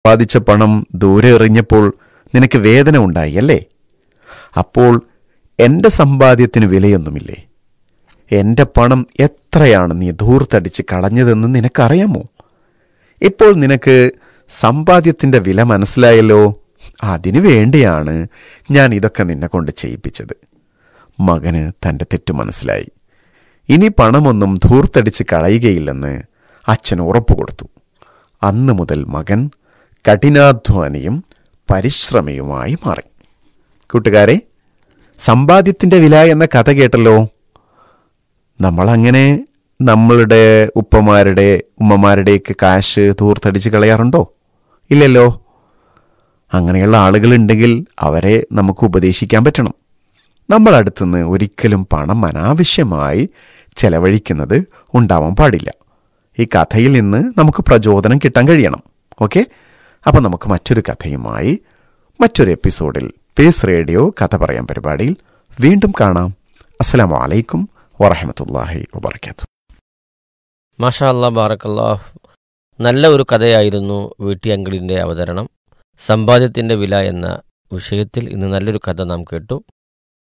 സമ്പാദിച്ച പണം ദൂരെ എറിഞ്ഞപ്പോൾ നിനക്ക് വേദന ഉണ്ടായി അല്ലേ അപ്പോൾ എൻ്റെ സമ്പാദ്യത്തിന് വിലയൊന്നുമില്ലേ എൻ്റെ പണം എത്രയാണ് നീ ധൂർത്തടിച്ച് കളഞ്ഞതെന്ന് നിനക്കറിയാമോ ഇപ്പോൾ നിനക്ക് സമ്പാദ്യത്തിൻ്റെ വില മനസ്സിലായല്ലോ അതിനു വേണ്ടിയാണ് ഞാൻ ഇതൊക്കെ നിന്നെ കൊണ്ട് ചെയ്യിപ്പിച്ചത് മകന് തൻ്റെ തെറ്റ് മനസ്സിലായി ഇനി പണമൊന്നും ധൂർത്തടിച്ച് കളയുകയില്ലെന്ന് അച്ഛൻ ഉറപ്പു കൊടുത്തു അന്ന് മുതൽ മകൻ കഠിനാധ്വാനിയും പരിശ്രമിയുമായി മാറി കൂട്ടുകാരെ സമ്പാദ്യത്തിൻ്റെ വില എന്ന കഥ കേട്ടല്ലോ നമ്മളങ്ങനെ നമ്മളുടെ ഉപ്പമാരുടെ ഉമ്മമാരുടെയൊക്കെ കാശ് ധൂർത്തടിച്ച് കളയാറുണ്ടോ ഇല്ലല്ലോ അങ്ങനെയുള്ള ആളുകളുണ്ടെങ്കിൽ അവരെ നമുക്ക് ഉപദേശിക്കാൻ പറ്റണം നമ്മൾ അടുത്തുനിന്ന് ഒരിക്കലും പണം അനാവശ്യമായി ചെലവഴിക്കുന്നത് ഉണ്ടാവാൻ പാടില്ല ഈ കഥയിൽ നിന്ന് നമുക്ക് പ്രചോദനം കിട്ടാൻ കഴിയണം ഓക്കെ അപ്പം നമുക്ക് മറ്റൊരു കഥയുമായി മറ്റൊരു എപ്പിസോഡിൽ പേസ് റേഡിയോ കഥ പറയാൻ പരിപാടിയിൽ വീണ്ടും കാണാം അസ്സലാമു അലൈക്കും വറഹമത്തല്ലാഹി വബർക്കാത്തു മാഷാ അല്ലാ ബാറക്കല്ലാഹ് നല്ല ഒരു കഥയായിരുന്നു വീട്ടിയങ്കിളിൻ്റെ അവതരണം സമ്പാദ്യത്തിൻ്റെ വില എന്ന വിഷയത്തിൽ ഇന്ന് നല്ലൊരു കഥ നാം കേട്ടു